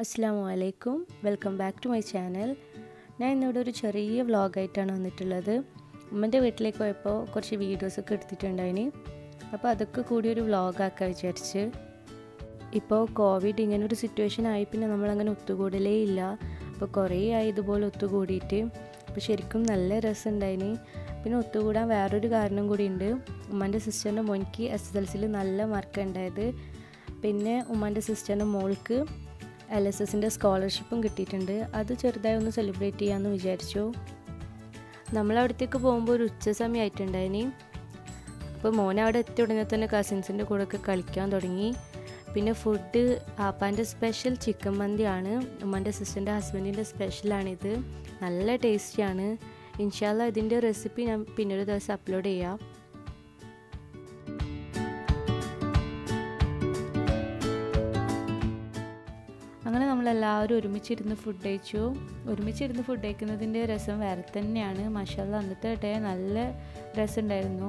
അസ്സാം വലൈക്കും welcome back to my channel ഞാൻ ഇന്നിവിടെ ഒരു ചെറിയ വ്ളോഗായിട്ടാണ് വന്നിട്ടുള്ളത് ഉമ്മൻ്റെ വീട്ടിലേക്ക് പോയപ്പോൾ കുറച്ച് വീഡിയോസൊക്കെ എടുത്തിട്ടുണ്ടായിന് അപ്പോൾ അതൊക്കെ കൂടി ഒരു വ്ളോഗാക്കാൻ വിചാരിച്ച് ഇപ്പോൾ കോവിഡ് ഇങ്ങനെ ഒരു സിറ്റുവേഷൻ ആയി പിന്നെ നമ്മളങ്ങനെ ഒത്തുകൂടലേ ഇല്ല അപ്പോൾ കുറേ ആയി ഇതുപോലെ ഒത്തുകൂടിയിട്ട് അപ്പോൾ ശരിക്കും നല്ല രസമുണ്ടായിന് പിന്നെ ഒത്തുകൂടാൻ വേറൊരു കാരണം കൂടി ഉണ്ട് ഉമ്മാൻ്റെ സിസ്റ്ററിൻ്റെ മോനിക്ക് എസ് എസ് എൽ സിയിൽ നല്ല മാർക്ക് ഉണ്ടായത് പിന്നെ ഉമ്മാൻ്റെ സിസ്റ്ററിൻ്റെ മോൾക്ക് എൽ എസ് എസിൻ്റെ സ്കോളർഷിപ്പും കിട്ടിയിട്ടുണ്ട് അത് ചെറുതായി ഒന്ന് സെലിബ്രേറ്റ് ചെയ്യാമെന്ന് വിചാരിച്ചു നമ്മളവിടത്തേക്ക് പോകുമ്പോൾ ഒരു ഉച്ച സമയമായിട്ടുണ്ടായിനി അപ്പോൾ മോൻ അവിടെ എത്തിയ ഉടനെ തന്നെ കസിൻസിൻ്റെ കൂടെ ഒക്കെ കളിക്കാൻ തുടങ്ങി പിന്നെ ഫുഡ് ആപ്പാൻ്റെ സ്പെഷ്യൽ ചിക്കൻ മന്തിയാണ് ഉമ്മൻ്റെ സിസ്റ്ററിൻ്റെ ഹസ്ബൻഡിൻ്റെ സ്പെഷ്യലാണിത് നല്ല ടേസ്റ്റിയാണ് ഇൻഷാല്ല ഇതിൻ്റെ റെസിപ്പി ഞാൻ പിന്നൊരു ദിവസം അപ്ലോഡ് ചെയ്യാം അങ്ങനെ നമ്മളെല്ലാവരും ഒരുമിച്ചിരുന്ന് ഫുഡ് കഴിച്ചു ഒരുമിച്ചിരുന്ന് ഫുഡ് കഴിക്കുന്നതിൻ്റെ രസം വേറെ തന്നെയാണ് മഷാല അന്നത്തെ ഡേ നല്ല രസമുണ്ടായിരുന്നു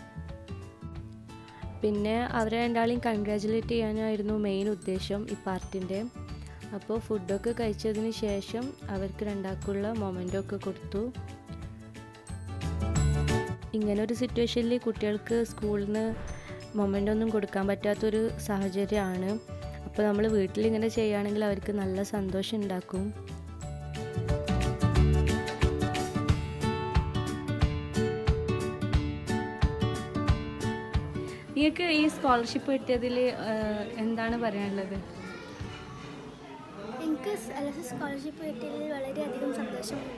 പിന്നെ അവരെ രണ്ടാളെയും കൺഗ്രാജുലേറ്റ് ചെയ്യാനായിരുന്നു മെയിൻ ഉദ്ദേശം ഈ പാർട്ടിൻ്റെ അപ്പോൾ ഫുഡൊക്കെ കഴിച്ചതിന് ശേഷം അവർക്ക് രണ്ടാൾക്കുള്ള മൊമെൻ്റൊക്കെ കൊടുത്തു ഇങ്ങനെ ഒരു സിറ്റുവേഷനിൽ കുട്ടികൾക്ക് സ്കൂളിൽ നിന്ന് മൊമെൻ്റ് ഒന്നും കൊടുക്കാൻ പറ്റാത്തൊരു സാഹചര്യമാണ് അപ്പോൾ നമ്മൾ വീട്ടിലിങ്ങനെ ചെയ്യുകയാണെങ്കിൽ അവർക്ക് നല്ല സന്തോഷം ഉണ്ടാക്കും നിങ്ങൾക്ക് ഈ സ്കോളർഷിപ്പ് കിട്ടിയതിൽ എന്താണ് പറയാനുള്ളത് എനിക്ക് എൽ എസ് എസ് സ്കോളർഷിപ്പ് കിട്ടിയതിൽ വളരെയധികം സന്തോഷമുണ്ട്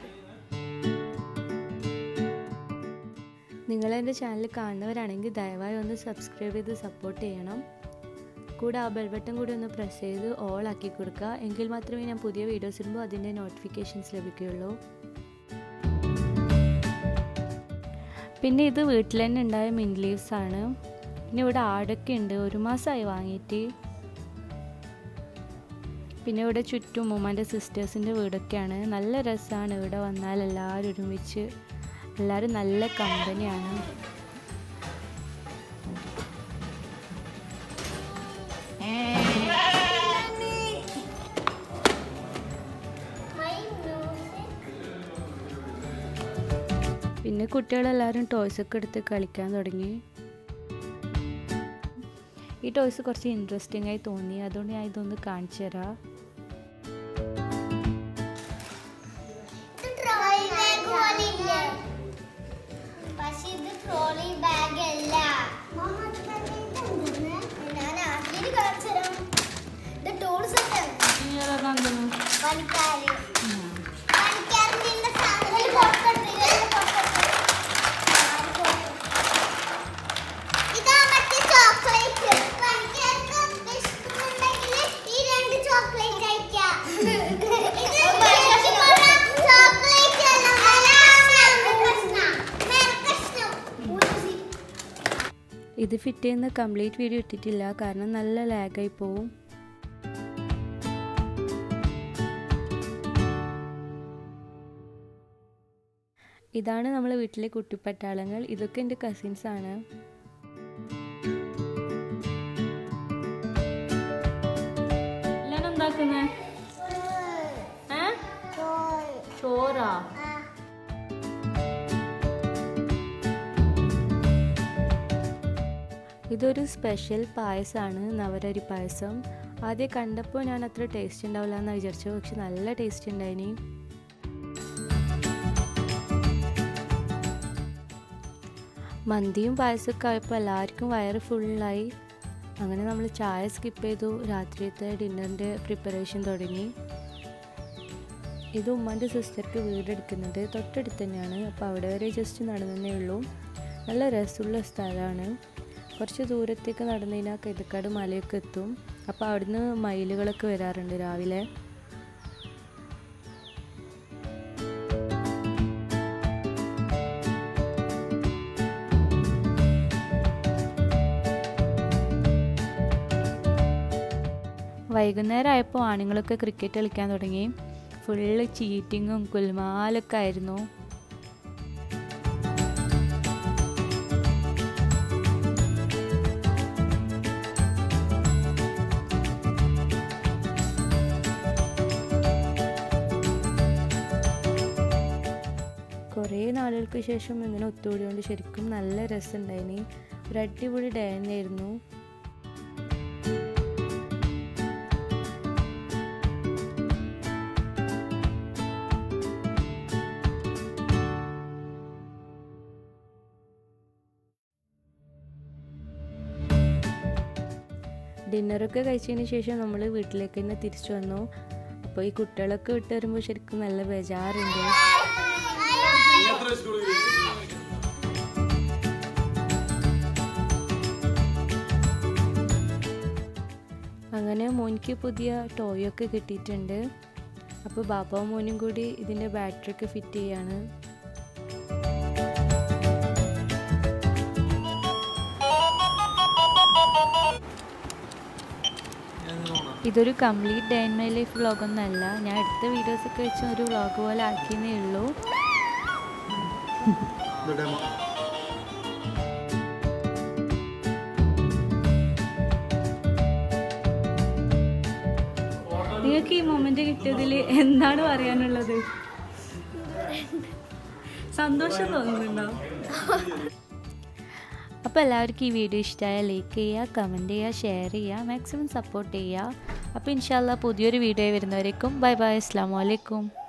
നിങ്ങൾ എൻ്റെ ചാനൽ കാണുന്നവരാണെങ്കിൽ ദയവായി ഒന്ന് സബ്സ്ക്രൈബ് ചെയ്ത് സപ്പോർട്ട് ചെയ്യണം കൂടെ ആ ബെൽ ബട്ടൺ കൂടി ഒന്ന് പ്രസ് ചെയ്ത് ഓൾ ആക്കി കൊടുക്കുക എങ്കിൽ മാത്രമേ ഞാൻ പുതിയ വീഡിയോസ് ഇടുമ്പോൾ അതിൻ്റെ നോട്ടിഫിക്കേഷൻസ് ലഭിക്കുകയുള്ളൂ പിന്നെ ഇത് വീട്ടിൽ തന്നെ ഉണ്ടായ മിൻ ലീവ്സ് ആണ് പിന്നെ ഇവിടെ ആടൊക്കെ ഉണ്ട് ഒരു മാസമായി വാങ്ങിയിട്ട് പിന്നെ ഇവിടെ ചുറ്റും ഉമ്മാൻ്റെ സിസ്റ്റേഴ്സിൻ്റെ വീടൊക്കെയാണ് നല്ല രസമാണ് ഇവിടെ വന്നാൽ എല്ലാവരും ഒരുമിച്ച് എല്ലാവരും നല്ല കമ്പനിയാണ് പിന്നെ കുട്ടികളെല്ലാവരും ടോയ്സൊക്കെ എടുത്ത് കളിക്കാൻ തുടങ്ങി ഈ ടോയ്സ് കുറച്ച് ഇൻട്രസ്റ്റിംഗ് ആയി തോന്നി അതുകൊണ്ട് ഞാൻ ഇതൊന്ന് കാണിച്ചു തരാം ട്രോളി ബാഗ് പോലെ ഇല്ലേ പക്ഷെ ഇത് ട്രോളി ബാഗ് അല്ല ഞാൻ ആദ്യം കാണിച്ചു തരാം ഇത് ടൂൾസ് ഒക്കെ പണിക്കാര് പണിക്കാരൻ്റെ സാധനം പുറത്തെടുത്തില്ല ഇതാ മറ്റേ ചോക്ലേറ്റ് പണിക്കാർക്ക് ഇഷ്ടമുണ്ടെങ്കിൽ ഈ രണ്ട് ചോക്ലേറ്റ് അയക്കാം ചോക്ലേറ്റ് ഇത് ഫിറ്റ് ചെയ്യുന്ന കംപ്ലീറ്റ് വീഡിയോ ഇട്ടിട്ടില്ല കാരണം നല്ല ലാഗായി പോവും ഇതാണ് നമ്മളെ വീട്ടിലെ കുട്ടിപ്പട്ടാളങ്ങൾ ഇതൊക്കെ എൻ്റെ കസിൻസ് ആണ് എന്താക്കുന്നേ ചോറാ ഇതൊരു സ്പെഷ്യൽ പായസമാണ് നവരരി പായസം ആദ്യം കണ്ടപ്പോൾ ഞാൻ അത്ര ടേസ്റ്റ് ഉണ്ടാവില്ല എന്ന് വിചാരിച്ചു പക്ഷെ നല്ല ടേസ്റ്റ് ഉണ്ടായിനി മന്തിയും പായസമൊക്കെ ആയപ്പോൾ എല്ലാവർക്കും വയറ് ഫുള്ളായി അങ്ങനെ നമ്മൾ ചായ സ്കിപ്പ് ചെയ്തു രാത്രിയത്തെ ഡിന്നറിൻ്റെ പ്രിപ്പറേഷൻ തുടങ്ങി ഇത് ഉമ്മാൻ്റെ സിസ്റ്റർക്ക് വീടെടുക്കുന്നത് തൊട്ടടുത്ത് തന്നെയാണ് അപ്പോൾ അവിടെ വരെ ജസ്റ്റ് നടന്നേ ഉള്ളൂ നല്ല രസമുള്ള സ്ഥലമാണ് കുറച്ച് ദൂരത്തേക്ക് നടന്നു കഴിഞ്ഞാൽ കൈതക്കാട് മലയൊക്കെ എത്തും അപ്പോൾ അവിടുന്ന് മയിലുകളൊക്കെ വരാറുണ്ട് രാവിലെ വൈകുന്നേരം ആയപ്പോൾ ആണുങ്ങളൊക്കെ ക്രിക്കറ്റ് കളിക്കാൻ തുടങ്ങി ഫുള്ള് ചീറ്റിങ്ങും കുൽമാലൊക്കെ ആയിരുന്നു കുറേ നാളുകൾക്ക് ശേഷം ഇങ്ങനെ ഒത്തുകൂടിയോണ്ട് ശരിക്കും നല്ല രസമുണ്ടായിനി ഒരു അടിപൊളി ഡേ തന്നെയായിരുന്നു ഡിന്നറൊക്കെ കഴിച്ചതിന് ശേഷം നമ്മൾ വീട്ടിലേക്ക് തന്നെ തിരിച്ചു വന്നു അപ്പോൾ ഈ കുട്ടികളൊക്കെ വിട്ട് വരുമ്പോൾ ശരിക്കും നല്ല ബേജാറുണ്ട് അങ്ങനെ മോനിക്ക് പുതിയ ടോയൊക്കെ കിട്ടിയിട്ടുണ്ട് അപ്പോൾ ബാബാ മോനും കൂടി ഇതിൻ്റെ ബാറ്ററി ഒക്കെ ഫിറ്റ് ചെയ്യാണ് ഇതൊരു complete day in my life വ്ളോഗൊന്നല്ല ഞാൻ എടുത്ത വീഡിയോസൊക്കെ വെച്ച് ഒരു വ്ളോഗ് പോലെ ആക്കിയെന്നേ ഉള്ളൂ നിങ്ങൾക്ക് ഈ മൊമെന്റ് കിട്ടിയതിൽ എന്താണ് പറയാനുള്ളത് സന്തോഷം തോന്നുന്നുണ്ടോ അപ്പോൾ എല്ലാവർക്കും ഈ വീഡിയോ ഇഷ്ടമായാൽ ലൈക്ക് ചെയ്യുക കമൻറ്റ് ചെയ്യുക ഷെയർ ചെയ്യുക മാക്സിമം സപ്പോർട്ട് ചെയ്യുക അപ്പോൾ ഇൻഷാല്ല പുതിയൊരു വീഡിയോ വരുന്നവരേക്കും ബൈ ബൈ അസ്സാം വലൈക്കും